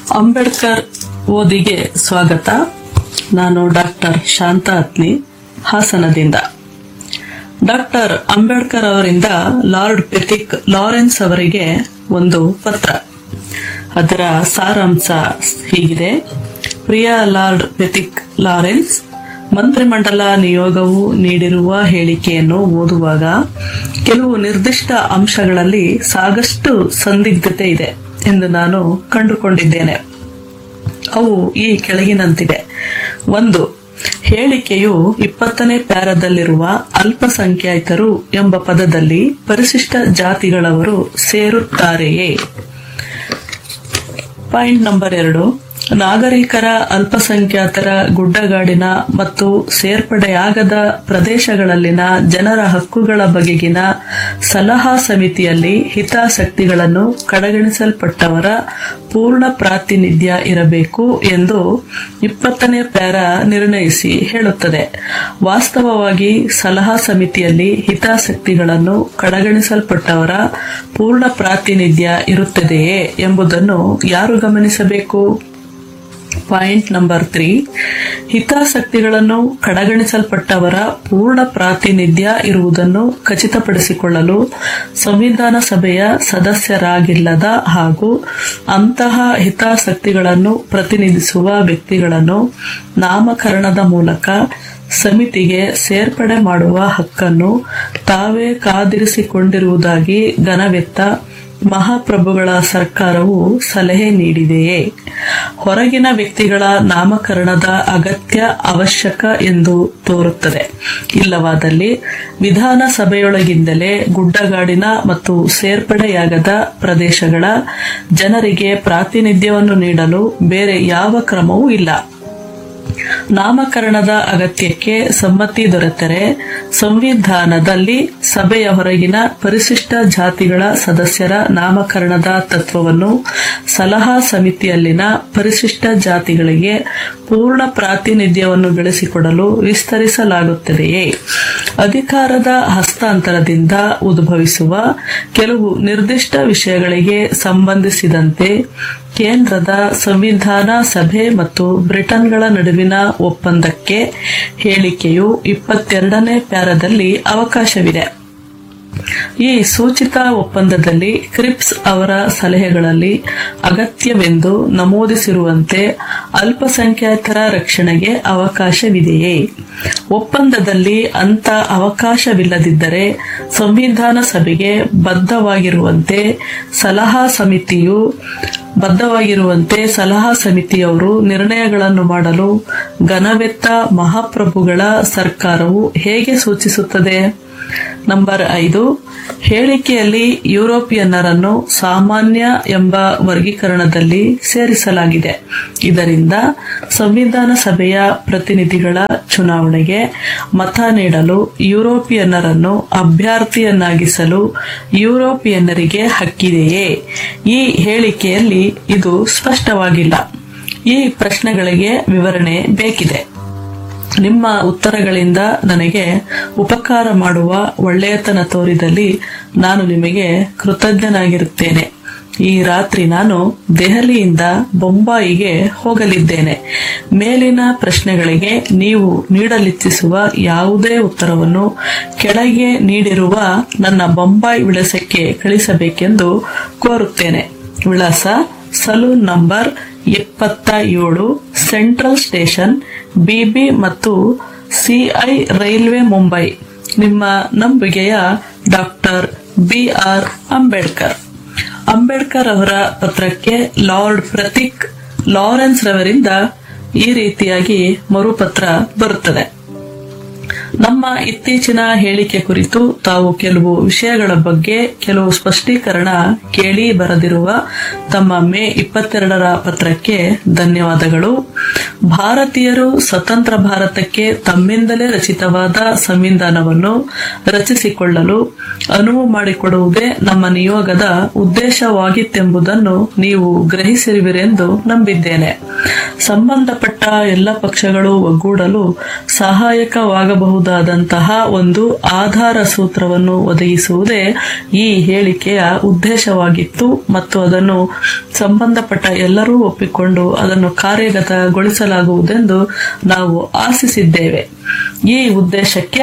ಅಂಬೇಡ್ಕರ್ ಓದಿಗೆ ಸ್ವಾಗತ ನಾನು ಡಾಕ್ಟರ್ ಶಾಂತ ಅತ್ನಿ ಹಾಸನದಿಂದ ಡಾಕ್ಟರ್ ಅಂಬೇಡ್ಕರ್ ಅವರಿಂದ ಲಾರ್ಡ್ ಪೆಥಿಕ್ ಲಾರೆನ್ಸ್ ಅವರಿಗೆ ಒಂದು ಪತ್ರ ಅದರ ಸಾರಾಂಶ ಹೀಗಿದೆ ಪ್ರಿಯ ಲಾರ್ಡ್ ಪೆಥಿಕ್ ಲಾರೆನ್ಸ್ ಮಂತ್ರಿಮಂಡಲ ನಿಯೋಗವು ನೀಡಿರುವ ಹೇಳಿಕೆಯನ್ನು ಓದುವಾಗ ಕೆಲವು ನಿರ್ದಿಷ್ಟ ಅಂಶಗಳಲ್ಲಿ ಸಾಕಷ್ಟು ಸಂದಿಗ್ಧತೆ ಇದೆ ಎಂದು ನಾನು ಕಂಡುಕೊಂಡಿದ್ದೇನೆ ಅವು ಈ ಕೆಳಗಿನಂತಿವೆ ಒಂದು ಹೇಳಿಕೆಯು ಇಪ್ಪತ್ತನೇ ಪ್ಯಾರದಲ್ಲಿರುವ ಅಲ್ಪಸಂಖ್ಯಾತರು ಎಂಬ ಪದದಲ್ಲಿ ಪರಿಶಿಷ್ಟ ಜಾತಿಗಳವರು ಸೇರುತ್ತಾರೆಯೇ ಪಾಯಿಂಟ್ ನಂಬರ್ ಎರಡು ನಾಗರಿಕರ ಅಲ್ಪಸಂಖ್ಯಾತರ ಗುಡ್ಡಗಾಡಿನ ಮತ್ತು ಸೇರ್ಪಡೆಯಾಗದ ಪ್ರದೇಶಗಳಲ್ಲಿನ ಜನರ ಹಕ್ಕುಗಳ ಬಗೆಗಿನ ಸಲಹಾ ಸಮಿತಿಯಲ್ಲಿ ಹಿತಾಸಕ್ತಿಗಳನ್ನು ಕಡೆಗಣಿಸಲ್ಪಟ್ಟವರ ಪೂರ್ಣ ಪ್ರಾತಿನಿಧ್ಯ ಇರಬೇಕು ಎಂದು ಇಪ್ಪತ್ತನೇ ಪ್ಯಾರ ನಿರ್ಣಯಿಸಿ ಹೇಳುತ್ತದೆ ವಾಸ್ತವವಾಗಿ ಸಲಹಾ ಸಮಿತಿಯಲ್ಲಿ ಹಿತಾಸಕ್ತಿಗಳನ್ನು ಕಡೆಗಣಿಸಲ್ಪಟ್ಟವರ ಪೂರ್ಣ ಪ್ರಾತಿನಿಧ್ಯ ಇರುತ್ತದೆಯೇ ಎಂಬುದನ್ನು ಯಾರು ಗಮನಿಸಬೇಕು ಪಾಯಿಂಟ್ ನಂಬರ್ ತ್ರೀ ಹಿತಾಸಕ್ತಿಗಳನ್ನು ಕಡೆಗಣಿಸಲ್ಪಟ್ಟವರ ಪೂರ್ಣ ಪ್ರಾತಿನಿಧ್ಯ ಇರುವುದನ್ನು ಖಚಿತಪಡಿಸಿಕೊಳ್ಳಲು ಸಂವಿಧಾನ ಸಭೆಯ ಸದಸ್ಯರಾಗಿಲ್ಲದ ಹಾಗೂ ಅಂತಹ ಹಿತಾಸಕ್ತಿಗಳನ್ನು ಪ್ರತಿನಿಧಿಸುವ ವ್ಯಕ್ತಿಗಳನ್ನು ನಾಮಕರಣದ ಮೂಲಕ ಸಮಿತಿಗೆ ಸೇರ್ಪಡೆ ಮಾಡುವ ಹಕ್ಕನ್ನು ತಾವೇ ಕಾದಿರಿಸಿಕೊಂಡಿರುವುದಾಗಿ ಘನವೆತ್ತ ಮಹಾಪ್ರಭುಗಳ ಸರ್ಕಾರವು ಸಲಹೆ ನೀಡಿದೆಯೇ ಹೊರಗಿನ ವ್ಯಕ್ತಿಗಳ ನಾಮಕರಣದ ಅಗತ್ಯ ಅವಶ್ಯಕ ಎಂದು ತೋರುತ್ತದೆ ಇಲ್ಲವಾದಲ್ಲಿ ವಿಧಾನಸಭೆಯೊಳಗಿಂದಲೇ ಗುಡ್ಡಗಾಡಿನ ಮತ್ತು ಸೇರ್ಪಡೆಯಾಗದ ಪ್ರದೇಶಗಳ ಜನರಿಗೆ ಪ್ರಾತಿನಿಧ್ಯವನ್ನು ನೀಡಲು ಬೇರೆ ಯಾವ ಕ್ರಮವೂ ಇಲ್ಲ ನಾಮಕರಣದ ಅಗತ್ಯಕ್ಕೆ ಸಮ್ಮತಿ ದೊರೆತರೆ ಸಂವಿಧಾನದಲ್ಲಿ ಸಭೆಯ ಹೊರಗಿನ ಪರಿಶಿಷ್ಟ ಜಾತಿಗಳ ಸದಸ್ಯರ ನಾಮಕರಣದ ತತ್ವವನ್ನು ಸಲಹಾ ಸಮಿತಿಯಲ್ಲಿನ ಪರಿಶಿಷ್ಟ ಜಾತಿಗಳಿಗೆ ಪೂರ್ಣ ಪ್ರಾತಿನಿಧ್ಯವನ್ನು ಬೆಳೆಸಿಕೊಡಲು ವಿಸ್ತರಿಸಲಾಗುತ್ತದೆಯೇ ಅಧಿಕಾರದ ಹಸ್ತಾಂತರದಿಂದ ಉದ್ಭವಿಸುವ ಕೆಲವು ನಿರ್ದಿಷ್ಟ ವಿಷಯಗಳಿಗೆ ಸಂಬಂಧಿಸಿದಂತೆ ಕೇಂದ್ರದ ಸಂವಿಧಾನ ಸಭೆ ಮತ್ತು ಬ್ರಿಟನ್ಗಳ ನಡುವಿನ ಒಪ್ಪಂದಕ್ಕೆ ಹೇಳಿಕೆಯು ಇಪ್ಪತ್ತೆರಡನೇ ಪ್ಯಾರದಲ್ಲಿ ಅವಕಾಶವಿದೆ ಈ ಸೂಚಿತ ಒಪ್ಪಂದದಲ್ಲಿ ಕ್ರಿಪ್ಸ್ ಅವರ ಸಲಹೆಗಳಲ್ಲಿ ಅಗತ್ಯವೆಂದು ನಮೂದಿಸಿರುವಂತೆ ಅಲ್ಪಸಂಖ್ಯಾತರ ರಕ್ಷಣೆಗೆ ಅವಕಾಶವಿದೆಯೇ ಒಪ್ಪಂದದಲ್ಲಿ ಅಂತ ಅವಕಾಶವಿಲ್ಲದಿದ್ದರೆ ಸಂವಿಧಾನ ಸಭೆಗೆ ಬದ್ಧವಾಗಿರುವಂತೆ ಸಲಹಾ ಸಮಿತಿಯು ಬದ್ಧವಾಗಿರುವಂತೆ ಸಲಹಾ ಸಮಿತಿಯವರು ನಿರ್ಣಯಗಳನ್ನು ಮಾಡಲು ಘನವೆತ್ತ ಮಹಾಪ್ರಭುಗಳ ಸರ್ಕಾರವು ಹೇಗೆ ಸೂಚಿಸುತ್ತದೆ ನಂಬರ್ ಐದು ಹೇಳಿಕೆಯಲ್ಲಿ ಯುರೋಪಿಯನ್ನರನ್ನು ಸಾಮಾನ್ಯ ಎಂಬ ವರ್ಗೀಕರಣದಲ್ಲಿ ಸೇರಿಸಲಾಗಿದೆ ಇದರಿಂದ ಸಂವಿಧಾನ ಸಭೆಯ ಪ್ರತಿನಿಧಿಗಳ ಚುನಾವಣೆಗೆ ಮತ ನೀಡಲು ಯುರೋಪಿಯನ್ನರನ್ನು ಅಭ್ಯರ್ಥಿಯನ್ನಾಗಿಸಲು ಯುರೋಪಿಯನ್ನರಿಗೆ ಹಕ್ಕಿದೆಯೇ ಈ ಹೇಳಿಕೆಯಲ್ಲಿ ಇದು ಸ್ಪಷ್ಟವಾಗಿಲ್ಲ ಈ ಪ್ರಶ್ನೆಗಳಿಗೆ ವಿವರಣೆ ಬೇಕಿದೆ ನಿಮ್ಮ ಉತ್ತರಗಳಿಂದ ನನಗೆ ಉಪಕಾರ ಮಾಡುವ ಒಳ್ಳೆಯತನ ತೋರಿದಲ್ಲಿ ನಾನು ನಿಮಗೆ ಕೃತಜ್ಞನಾಗಿರುತ್ತೇನೆ ಈ ರಾತ್ರಿ ನಾನು ದೆಹಲಿಯಿಂದ ಬೊಂಬಾಯಿಗೆ ಹೋಗಲಿದ್ದೇನೆ ಮೇಲಿನ ಪ್ರಶ್ನೆಗಳಿಗೆ ನೀವು ನೀಡಲಿಚ್ಛಿಸುವ ಯಾವುದೇ ಉತ್ತರವನ್ನು ಕೆಳಗೆ ನೀಡಿರುವ ನನ್ನ ಬೊಂಬಾಯಿ ವಿಳಾಸಕ್ಕೆ ಕಳಿಸಬೇಕೆಂದು ಕೋರುತ್ತೇನೆ ವಿಳಾಸ ಸಲೂನ್ ನಂಬರ್ ಇಪ್ಪತ್ತ ಏಳು ಸೆಂಟ್ರಲ್ ಸ್ಟೇಷನ್ ಬಿಬಿ ಮತ್ತು ಸಿಐ ರೈಲ್ವೆ ಮುಂಬೈ ನಿಮ್ಮ ನಂಬಿಕೆಯ doctor B R Ambedkar Ambedkar ಅವರ ಪತ್ರಕ್ಕೆ ಲಾರ್ಡ್ ಪ್ರತೀಕ್ ಲಾರೆನ್ಸ್ ರವರಿಂದ ಈ ರೀತಿಯಾಗಿ ಮರುಪತ್ರ ಬರುತ್ತದೆ ನಮ್ಮ ಇತ್ತೀಚಿನ ಹೇಳಿಕೆ ಕುರಿತು ತಾವು ಕೆಲವು ವಿಷಯಗಳ ಬಗ್ಗೆ ಕೆಲವು ಸ್ಪಷ್ಟೀಕರಣ ಕೇಳಿ ಬರೆದಿರುವ ತಮ್ಮ ಮೇ ಇಪ್ಪತ್ತೆರಡರ ಪತ್ರಕ್ಕೆ ಧನ್ಯವಾದಗಳು ಭಾರತೀಯರು ಸ್ವತಂತ್ರ ಭಾರತಕ್ಕೆ ತಮ್ಮಿಂದಲೇ ರಚಿತವಾದ ಸಂವಿಧಾನವನ್ನು ರಚಿಸಿಕೊಳ್ಳಲು ಅನುವು ಮಾಡಿಕೊಡುವುದೇ ನಮ್ಮ ನಿಯೋಗದ ಉದ್ದೇಶವಾಗಿತ್ತೆಂಬುದನ್ನು ನೀವು ಗ್ರಹಿಸಿರುವಿರೆಂದು ನಂಬಿದ್ದೇನೆ ಸಂಬಂಧಪಟ್ಟ ಎಲ್ಲ ಪಕ್ಷಗಳು ಒಗ್ಗೂಡಲು ಸಹಾಯಕವಾಗಬಹುದಾದಂತಹ ಒಂದು ಆಧಾರ ಸೂತ್ರವನ್ನು ಒದಗಿಸುವುದೇ ಈ ಹೇಳಿಕೆಯ ಉದ್ದೇಶವಾಗಿತ್ತು ಮತ್ತು ಅದನ್ನು ಸಂಬಂಧಪಟ್ಟ ಎಲ್ಲರೂ ಒಪ್ಪಿಕೊಂಡು ಅದನ್ನು ಕಾರ್ಯಗತಗೊಳಿಸಲಾಗುವುದೆಂದು ನಾವು ಆಶಿಸಿದ್ದೇವೆ ಈ ಉದ್ದೇಶಕ್ಕೆ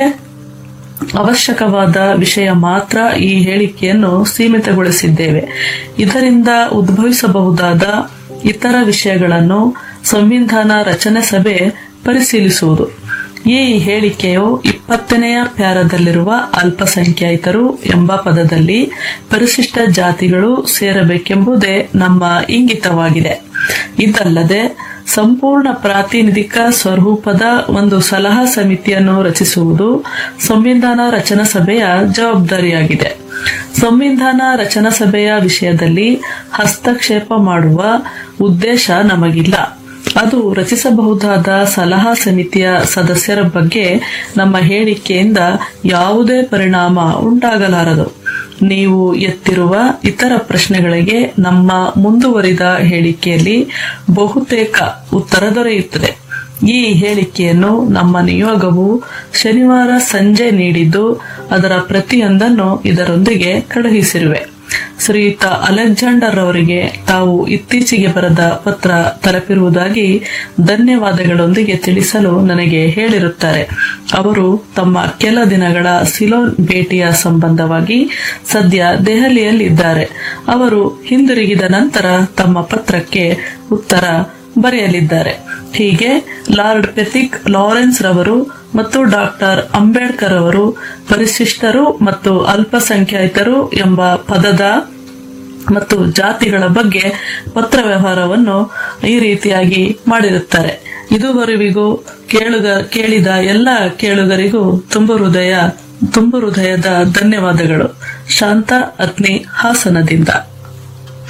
ಅವಶ್ಯಕವಾದ ವಿಷಯ ಮಾತ್ರ ಈ ಹೇಳಿಕೆಯನ್ನು ಸೀಮಿತಗೊಳಿಸಿದ್ದೇವೆ ಇದರಿಂದ ಉದ್ಭವಿಸಬಹುದಾದ ಇತರ ವಿಷಯಗಳನ್ನು ಸಂವಿಧಾನ ರಚನೆ ಸಭೆ ಪರಿಶೀಲಿಸುವುದು ಈ ಹೇಳಿಕೆಯು ಇಪ್ಪತ್ತನೆಯ ಪ್ಯಾರದಲ್ಲಿರುವ ಅಲ್ಪಸಂಖ್ಯಾತರು ಎಂಬ ಪದದಲ್ಲಿ ಪರಿಶಿಷ್ಟ ಜಾತಿಗಳು ಸೇರಬೇಕೆಂಬುದೇ ನಮ್ಮ ಇಂಗಿತವಾಗಿದೆ ಇದಲ್ಲದೆ ಸಂಪೂರ್ಣ ಪ್ರಾತಿನಿಧಿಕ ಸ್ವರೂಪದ ಒಂದು ಸಲಹಾ ಸಮಿತಿಯನ್ನು ರಚಿಸುವುದು ಸಂವಿಧಾನ ರಚನಾ ಸಭೆಯ ಜವಾಬ್ದಾರಿಯಾಗಿದೆ ಸಂವಿಧಾನ ರಚನಾ ಸಭೆಯ ವಿಷಯದಲ್ಲಿ ಹಸ್ತಕ್ಷೇಪ ಮಾಡುವ ಉದ್ದೇಶ ನಮಗಿಲ್ಲ ಅದು ರಚಿಸಬಹುದಾದ ಸಲಹಾ ಸಮಿತಿಯ ಸದಸ್ಯರ ಬಗ್ಗೆ ನಮ್ಮ ಹೇಳಿಕೆಯಿಂದ ಯಾವುದೇ ಪರಿಣಾಮ ಉಂಟಾಗಲಾರದು ನೀವು ಎತ್ತಿರುವ ಇತರ ಪ್ರಶ್ನೆಗಳಿಗೆ ನಮ್ಮ ಮುಂದುವರಿದ ಹೇಳಿಕೆಯಲ್ಲಿ ಬಹುತೇಕ ಉತ್ತರ ದೊರೆಯುತ್ತದೆ ಈ ಹೇಳಿಕೆಯನ್ನು ನಮ್ಮ ನಿಯೋಗವು ಶನಿವಾರ ಸಂಜೆ ನೀಡಿದ್ದು ಅದರ ಪ್ರತಿಯೊಂದನ್ನು ಇದರೊಂದಿಗೆ ಕಳುಹಿಸಿರುವೆ ಶ್ರೀಯುತ ಅಲೆಕ್ಸಾಂಡರ್ ಅವರಿಗೆ ತಾವು ಇತ್ತೀಚೆಗೆ ಬರೆದ ಪತ್ರ ತಲುಪಿರುವುದಾಗಿ ಧನ್ಯವಾದಗಳೊಂದಿಗೆ ತಿಳಿಸಲು ನನಗೆ ಹೇಳಿರುತ್ತಾರೆ ಅವರು ತಮ್ಮ ಕೆಲ ದಿನಗಳ ಸಿಲೋನ್ ಭೇಟಿಯ ಸಂಬಂಧವಾಗಿ ಸದ್ಯ ದೆಹಲಿಯಲ್ಲಿದ್ದಾರೆ ಅವರು ಹಿಂದಿರುಗಿದ ನಂತರ ತಮ್ಮ ಪತ್ರಕ್ಕೆ ಉತ್ತರ ಬರೆಯಲಿದ್ದಾರೆ ಹೀಗೆ ಲಾರ್ಡ್ ಪೆಥಿಕ್ ಲಾರೆನ್ಸ್ ರವರು ಮತ್ತು ಡಾಕ್ಟರ್ ಅಂಬೇಡ್ಕರ್ ಅವರು ಪರಿಶಿಷ್ಟರು ಮತ್ತು ಅಲ್ಪಸಂಖ್ಯಾತರು ಎಂಬ ಪದದ ಮತ್ತು ಜಾತಿಗಳ ಬಗ್ಗೆ ಪತ್ರ ವ್ಯವಹಾರವನ್ನು ಈ ರೀತಿಯಾಗಿ ಮಾಡಿರುತ್ತಾರೆ ಇದುವರೆವಿಗೂ ಕೇಳುಗ ಕೇಳಿದ ಎಲ್ಲ ಕೇಳುಗರಿಗೂ ತುಂಬ ಹೃದಯ ತುಂಬ ಹೃದಯದ ಧನ್ಯವಾದಗಳು ಶಾಂತ ಅತ್ನಿ ಹಾಸನದಿಂದ